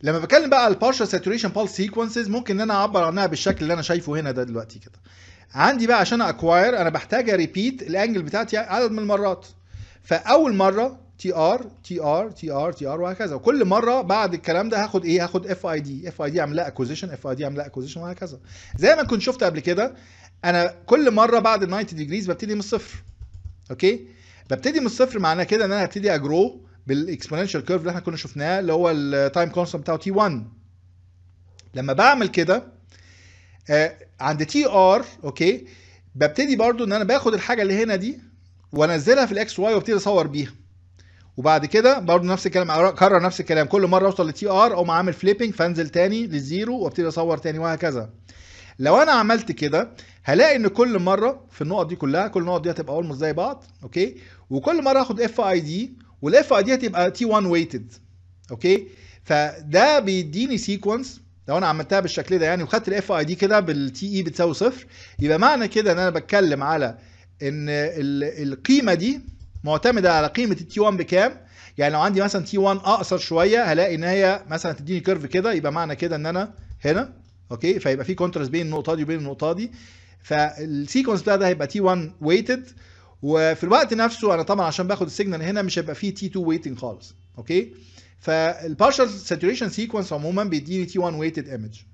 لما بتكلم بقى على البارشال ساتوريشن بالس سيكونسز ممكن ان انا اعبر عنها بالشكل اللي انا شايفه هنا ده دلوقتي كده عندي بقى عشان اكواير انا بحتاج ريبيت الانجل بتاعتي عدد من المرات فاول مره تي ار تي ار تي ار تي ار وهكذا وكل مره بعد الكلام ده هاخد ايه هاخد اف اي دي اف اي دي اعمل لها اكوزيشن اف اي دي اعمل لها اكوزيشن وهكذا زي ما كنت شفت قبل كده انا كل مره بعد ال 90 ديجريز ببتدي من الصفر اوكي ببتدي من الصفر معناه كده ان انا هبتدي اجرو بالاكسبوننشال كيرف اللي احنا كنا شفناه اللي هو التايم كونستنت بتاعه تي 1 لما بعمل كده آه عند تي ار اوكي ببتدي برضو ان انا باخد الحاجه اللي هنا دي وانزلها في الاكس واي وابتدي اصور بيها وبعد كده برضو نفس الكلام اكرر نفس الكلام كل مره اوصل لتي ار او عامل فليبنج فانزل تاني للزيرو وابتدي اصور تاني وهكذا لو انا عملت كده هلاقي ان كل مره في النقط دي كلها كل النقط دي هتبقى اولموست زي بعض اوكي وكل مره اخد اف اي دي والاف اي دي هتبقى تي 1 ويتد اوكي فده بيديني سيكونس لو انا عملتها بالشكل ده يعني وخدت الاف اي دي كده بالتي اي بتساوي صفر يبقى معنى كده ان انا بتكلم على ان القيمه دي معتمده على قيمه التي 1 بكام يعني لو عندي مثلا تي 1 اقصر شويه هلاقي ان هي مثلا تديني كيرف كده يبقى معنى كده ان انا هنا اوكي فيبقى في كونتراست بين النقطه دي وبين النقطه دي فالسيكونس بتاع ده هيبقى تي 1 ويتد وفي الوقت نفسه انا طبعا عشان باخد السيجنال هنا مش هيبقى فيه تي 2 ويتنج خالص اوكي فالبارشال ساتوريشن سيكونس عموما بيديني تي 1 ويتد ايمج